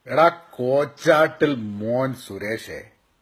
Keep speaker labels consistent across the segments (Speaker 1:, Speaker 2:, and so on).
Speaker 1: എടാ കോച്ചാട്ടിൽ മോൻ സുരേഷേ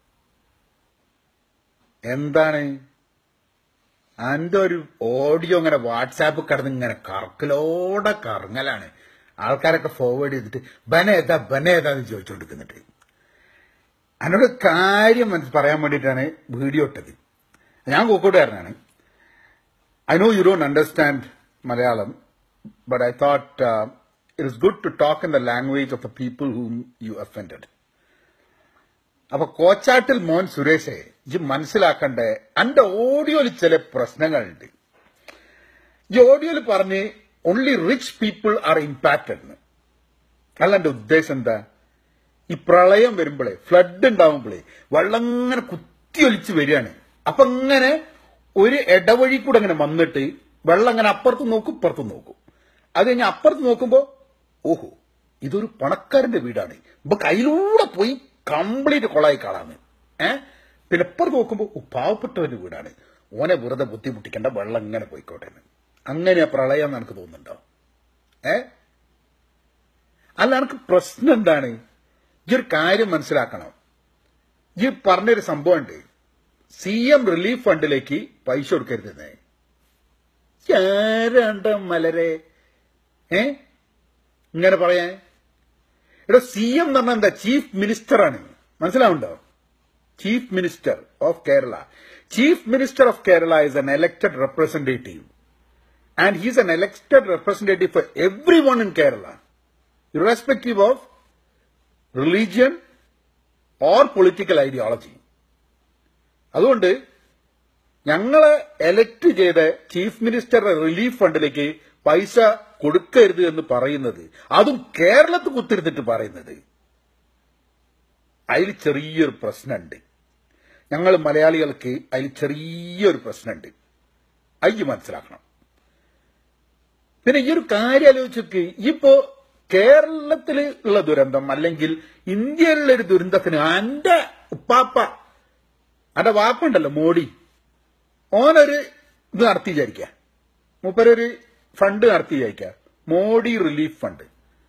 Speaker 1: എന്താണ് അന്റെ ഒരു ഓഡിയോ ഇങ്ങനെ വാട്സാപ്പ് കിടന്ന് ഇങ്ങനെ കറക്കലോടെ കറങ്ങലാണ് ആൾക്കാരൊക്കെ ഫോർവേഡ് ചെയ്തിട്ട് ബനേതാ ബനേതാന്ന് ചോദിച്ചുകൊണ്ടിരിക്കുന്നുണ്ട് എന്നോട് കാര്യം മനസ്സ് പറയാൻ വേണ്ടിയിട്ടാണ് വീഡിയോ ഇട്ടത് ഞാൻ കോക്കോട്ടുകാരനാണ് I know you don't understand Malayalam but I thought it is good to talk in the language of the people whom you offended അപ്പൊ കോച്ചാട്ടിൽ മോൻ സുരേഷെ ഇജ് മനസ്സിലാക്കണ്ടേ എന്റെ ഓഡിയോയിൽ ചില പ്രശ്നങ്ങളുണ്ട് ഈ ഓഡിയോയിൽ പറഞ്ഞ് only rich people are impacted അല്ല എന്റെ ഉദ്ദേശം എന്താ ഈ പ്രളയം വരുമ്പോഴേ ഫ്ലഡ് ഉണ്ടാവുമ്പോഴേ വെള്ളം ഇങ്ങനെ കുത്തിയൊലിച്ച് വരികയാണ് അപ്പൊ ഇങ്ങനെ ഒരു ഇടവഴി കൂടെ ഇങ്ങനെ വന്നിട്ട് വെള്ളം ഇങ്ങനെ അപ്പുറത്ത് നോക്കും ഇപ്പുറത്ത് നോക്കും അത് കഴിഞ്ഞ് അപ്പുറത്ത് നോക്കുമ്പോ ഓഹോ ഇതൊരു പണക്കാരന്റെ വീടാണ് ഇപ്പൊ കയ്യിലൂടെ പോയി കംപ്ലീറ്റ് കൊളായി കാണാന്ന് ഏ പിന്നെ ഇപ്പുറത്ത് നോക്കുമ്പോ ഓ, പാവപ്പെട്ടവന്റെ വീടാണ് ഓനെ വെറുതെ ബുദ്ധിമുട്ടിക്കേണ്ട വെള്ളം ഇങ്ങനെ പോയിക്കോട്ടെ എന്ന്. അങ്ങനെ ആ പ്രളയം എന്ന് എനിക്ക് തോന്നുന്നുണ്ടോ ഏ അല്ല എനിക്ക് പ്രശ്നം എന്താണ് ഈ ഒരു കാര്യം മനസ്സിലാക്കണം ഈ പറഞ്ഞൊരു സംഭവം ഉണ്ട് സി എം റിലീഫ് ഫണ്ടിലേക്ക് പൈസ കൊടുക്കരുതെന്നേ ആരാണ്ട മലരെ ഏ ഇങ്ങനെ പറയാൻ എടോ സി എം എന്ന് പറഞ്ഞാൽ എന്താ ചീഫ് മിനിസ്റ്റർ ആണ് മനസ്സിലാവുണ്ടോ chief minister of Kerala chief minister of Kerala is an elected representative and he's an elected representative for everyone in Kerala irrespective of religion or political ideology. അതുകൊണ്ട് ഞങ്ങളെ എലക്ട് ചെയ്ത ചീഫ് മിനിസ്റ്ററുടെ റിലീഫ് ഫണ്ടിലേക്ക് പൈസ കൊടുക്കരുത് എന്ന് പറയുന്നത് അതും കേരളത്തിൽ കുത്തിരുന്നിട്ട് പറയുന്നത് അതിൽ ചെറിയൊരു പ്രശ്നമുണ്ട് ഞങ്ങൾ മലയാളികൾക്ക് അതിൽ ചെറിയൊരു പ്രശ്നമുണ്ട് അയ്യ മനസ്സിലാക്കണം പിന്നെ ഈ ഒരു കാര്യം ആലോചിച്ചൊക്കെ ഇപ്പോ കേരളത്തിൽ ഉള്ള ദുരന്തം അല്ലെങ്കിൽ ഇന്ത്യയിലുള്ള ഒരു ദുരന്തത്തിന് എന്റെ ഉപ്പാപ്പ എന്റെ വാപ്പുണ്ടല്ലോ മോഡി ഓനൊരു ഇത് നടത്തി വിചാരിക്ക മൂപ്പരൊരു ഫണ്ട് നടത്തി വിചാരിക്ക Modi relief fund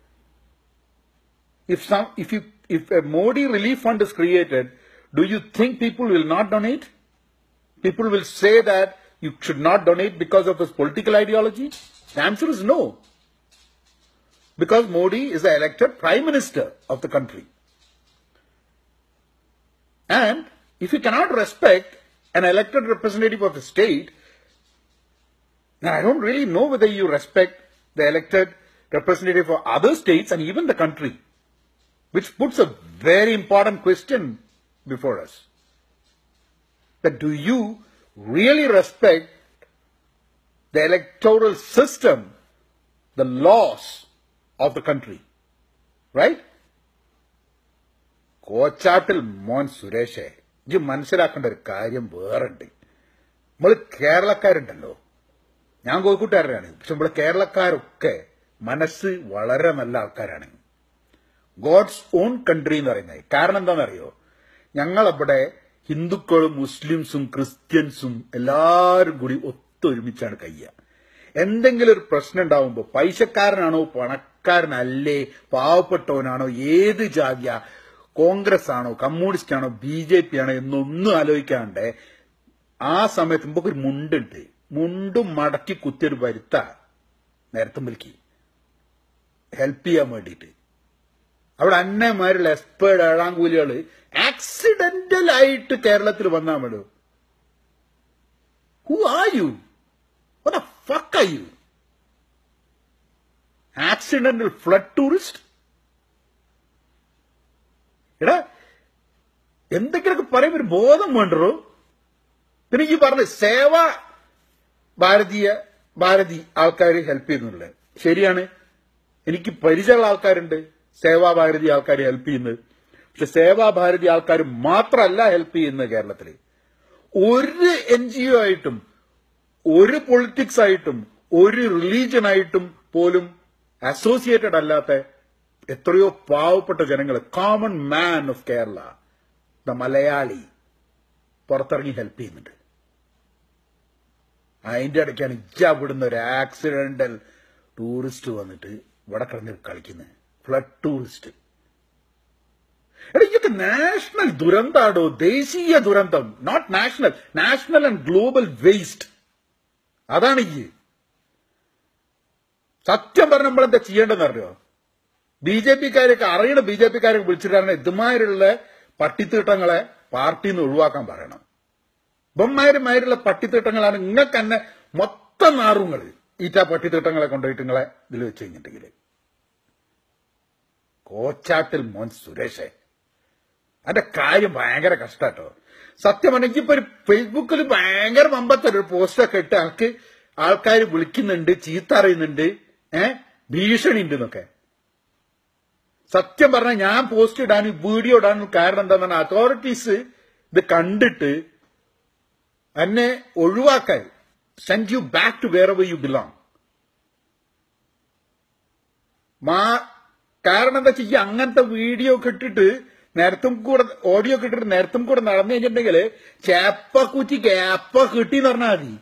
Speaker 1: if some if you if a Modi relief fund is created, do you think people will not donate? People will say that you should not donate because of his political ideology? The answer is no. Because Modi is the elected prime minister of the country. And if you cannot respect an elected representative of a state, then I don't really know whether you respect the elected representative of other states and even the country, which puts a very important question before us. That do you really respect the electoral system, the laws of the country? Right? Kochattil മോൻ സുരേഷേ ഇജ് മനസ്സിലാക്കേണ്ട ഒരു കാര്യം വേറുണ്ട് നമ്മൾ കേരളക്കാരുണ്ടല്ലോ ഞാൻ കോഴിക്കോട്ടുകാരനാണ് പക്ഷെ നമ്മൾ കേരളക്കാരൊക്കെ മനസ്സ് വളരെ നല്ല ആൾക്കാരാണ് ഗോഡ്സ് ഓൺ കൺട്രി എന്ന് പറയുന്നത് കാരണം എന്താണെന്നറിയോ ഞങ്ങളവിടെ ഹിന്ദുക്കളും മുസ്ലിംസും ക്രിസ്ത്യൻസും എല്ലാവരും കൂടി ഒത്തൊരുമിച്ചാണ് കയ്യ എന്തെങ്കിലും ഒരു പ്രശ്നം ഉണ്ടാവുമ്പോൾ പൈസക്കാരനാണോ പണക്കാരനല്ലേ പാവപ്പെട്ടവനാണോ ഏത് ജാതിയ കോൺഗ്രസ് ആണോ കമ്മ്യൂണിസ്റ്റ് ആണോ ബി ജെ പി ആണോ എന്നൊന്നും ആലോചിക്കാണ്ട് ആ സമയത്ത് മുമ്പ് ഒരു മുണ്ടുണ്ട് മുണ്ടും മടക്കി കുത്തിയൊരു വരുത്ത നേരത്തെ വിളിക്കി ഹെൽപ്പ് ചെയ്യാൻ വേണ്ടിയിട്ട് അവിടെ അന്നമാരുള്ള എക്സ്പേർട്ട് ഏഴാങ്കൂലികള് ആക്സിഡന്റൽ ആയിട്ട് കേരളത്തിൽ വന്നാൽ മതി who are you What the fuck are you? Accidental flood tourist? എടാ എന്തെങ്കിലുമൊക്കെ പറയുമ്പോൾ ഒരു ബോധം വേണ്ടോ പിന്നെ ഈ പറഞ്ഞ സേവ ഭാരതീയ ഭാരതി ആൾക്കാർ ഹെൽപ്പ് ചെയ്യുന്നുള്ളത് ശരിയാണ് എനിക്ക് പരിചയമുള്ള ആൾക്കാരുണ്ട് സേവാഭാരതി ആൾക്കാർ ഹെൽപ്പ് ചെയ്യുന്നത് പക്ഷെ സേവാഭാരതി ആൾക്കാർ മാത്രമല്ല ഹെൽപ്പ് ചെയ്യുന്നത് കേരളത്തിൽ ഒരു എൻ ജി ഒ ആയിട്ടും ഒരു പൊളിറ്റിക്സ് ആയിട്ടും ഒരു റിലീജിയൻ ആയിട്ടും പോലും അസോസിയേറ്റഡ് അല്ലാത്ത എത്രയോ പാവപ്പെട്ട ജനങ്ങൾ common man of Kerala the Malayali പുറത്തിറങ്ങി ഹെൽപ്പ് ചെയ്യുന്നുണ്ട് അതിന്റെ ഇടയ്ക്കാണ് ഇജ്ജ വിടുന്ന ഒരു ആക്സിഡന്റൽ ടൂറിസ്റ്റ് വന്നിട്ട് ഇവിടെ കിടന്ന് കളിക്കുന്നത് ഫ്ലഡ് ടൂറിസ്റ്റ് എടാ ഇതൊക്കെ നാഷണൽ ദുരന്താടോ ദേശീയ ദുരന്തം not national national and global waste അതാണ് ഈ സത്യം പറഞ്ഞ നമ്മൾ എന്താ ചെയ്യേണ്ടതെന്ന് അറിയോ ബി ജെ പിക്കാരൊക്കെ അറിയണ ബി ജെ പിക്കാരൊക്കെ വിളിച്ചിട്ടാണ് ഇതുമാതിരിയുള്ള പട്ടിത്തീട്ടങ്ങളെ പാർട്ടിയിൽ നിന്ന് ഒഴിവാക്കാൻ പറയണം ഇവന്മാരുമാരുള്ള പട്ടിത്തീട്ടങ്ങളാണ് നിങ്ങൾക്ക് തന്നെ മൊത്തം നാറുങ്ങൾ ഈറ്റ പട്ടിത്തീട്ടങ്ങളെ കൊണ്ടുപോയിട്ട് നിങ്ങളെ ഇതിൽ വെച്ച് കഴിഞ്ഞിട്ടുണ്ടെങ്കിൽ കോച്ചാട്ടിൽ മോൻ സുരേഷേ അതിന്റെ കാര്യം ഭയങ്കര കഷ്ടാട്ടോ സത്യം പറഞ്ഞെങ്കിൽ ഇപ്പൊ ഒരു ഫേസ്ബുക്കിൽ ഭയങ്കര മമ്പത്തൊരു പോസ്റ്റൊക്കെ ഇട്ട് ആൾക്ക് ആൾക്കാർ വിളിക്കുന്നുണ്ട് ചീത്ത അറിയുന്നുണ്ട് ഏഹ് ഭീഷണി ഉണ്ട് എന്നൊക്കെ സത്യം പറഞ്ഞാൽ ഞാൻ പോസ്റ്റ് ഇടാനും വീഡിയോ ഇടാനും കാരണം എന്താണെന്ന് അതോറിറ്റീസ് ഇത് കണ്ടിട്ട് എന്നെ ഒഴിവാക്കാൻ send you back to where you belong മാ കാരണം എന്താ വെച്ചാൽ ഈ അങ്ങനത്തെ വീഡിയോ ഒക്കെ ഇട്ടിട്ട് നേരത്തും കൂടെ ഓഡിയോ ഒക്കെ ഇട്ടിട്ട് നേരത്തും കൂടെ നടന്നു കഴിഞ്ഞിട്ടുണ്ടെങ്കിൽ ചേപ്പ കുറ്റി കേപ്പ കിട്ടി എന്ന് പറഞ്ഞാൽ മതി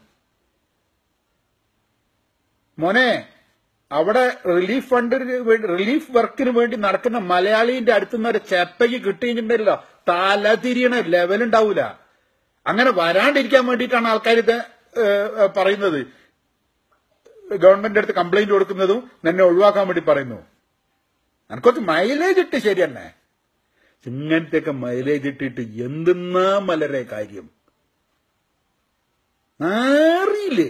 Speaker 1: മോനെ അവിടെ റിലീഫ് ഫണ്ടിന് വേണ്ടി റിലീഫ് വർക്കിന് വേണ്ടി നടക്കുന്ന മലയാളീന്റെ അടുത്ത് നിന്ന് ഒരു ചെപ്പയ്ക്ക് കിട്ടിയിട്ടുണ്ടല്ലോ തല തിരിയണ ലെവൽ ഉണ്ടാവൂല അങ്ങനെ വരാണ്ടിരിക്കാൻ വേണ്ടിയിട്ടാണ് ആൾക്കാർ ഇത് ഏഹ്, ഏഹ്, പറയുന്നത് ഗവൺമെന്റ് അടുത്ത് കംപ്ലൈന്റ് കൊടുക്കുന്നതും എന്നെ ഒഴിവാക്കാൻ വേണ്ടി പറയുന്നു എനിക്കൊക്കെ മൈലേജ് ഇട്ട് ശരി തന്നെ ഇങ്ങനത്തെയൊക്കെ മൈലേജ് ഇട്ടിട്ട് എന്തെന്നാ മലരെ കാര്യം അറിയില്ലേ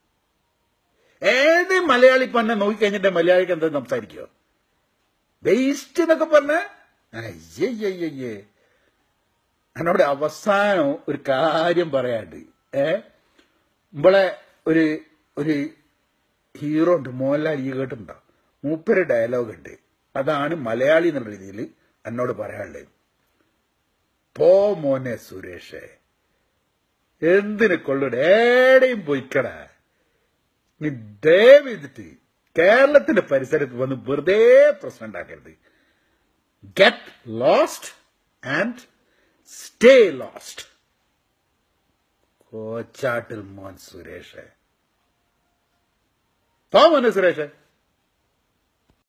Speaker 1: ഏത് മലയാളി പന്നെ നോക്കിക്കഴിഞ്ഞിട്ട് മലയാളിക്ക് എന്താ സംസാരിക്കോ വേസ്റ്റ് എന്നൊക്കെ പറഞ്ഞ അയ്യയ്യയ്യേ എന്നോട് അവസാനം ഒരു കാര്യം പറയാണ്ട് ഏ ഇമ്പളെ ഒരു ഒരു ഹീറോ ഉണ്ട് മോഹൻലാൽ ഈ കേട്ടിട്ടുണ്ടോ മൂപ്പര് ഡയലോഗ് ഉണ്ട് അതാണ് മലയാളി എന്നുള്ള രീതിയിൽ എന്നോട് പറയാനുള്ളത് പോ മോനെ സുരേഷേ എന്തിനെ കൊള്ളൂടെ ഏടെയും പൊയ്ക്കടാ നീ ദയവ് ചെയ്തിട്ട് കേരളത്തിന്റെ പരിസരത്ത് വന്ന് വെറുതെ പ്രശ്നം ഉണ്ടാക്കരുത് get lost and stay lost Kochattil മോൻ സുരേഷ് പോ മോനെ സുരേഷ്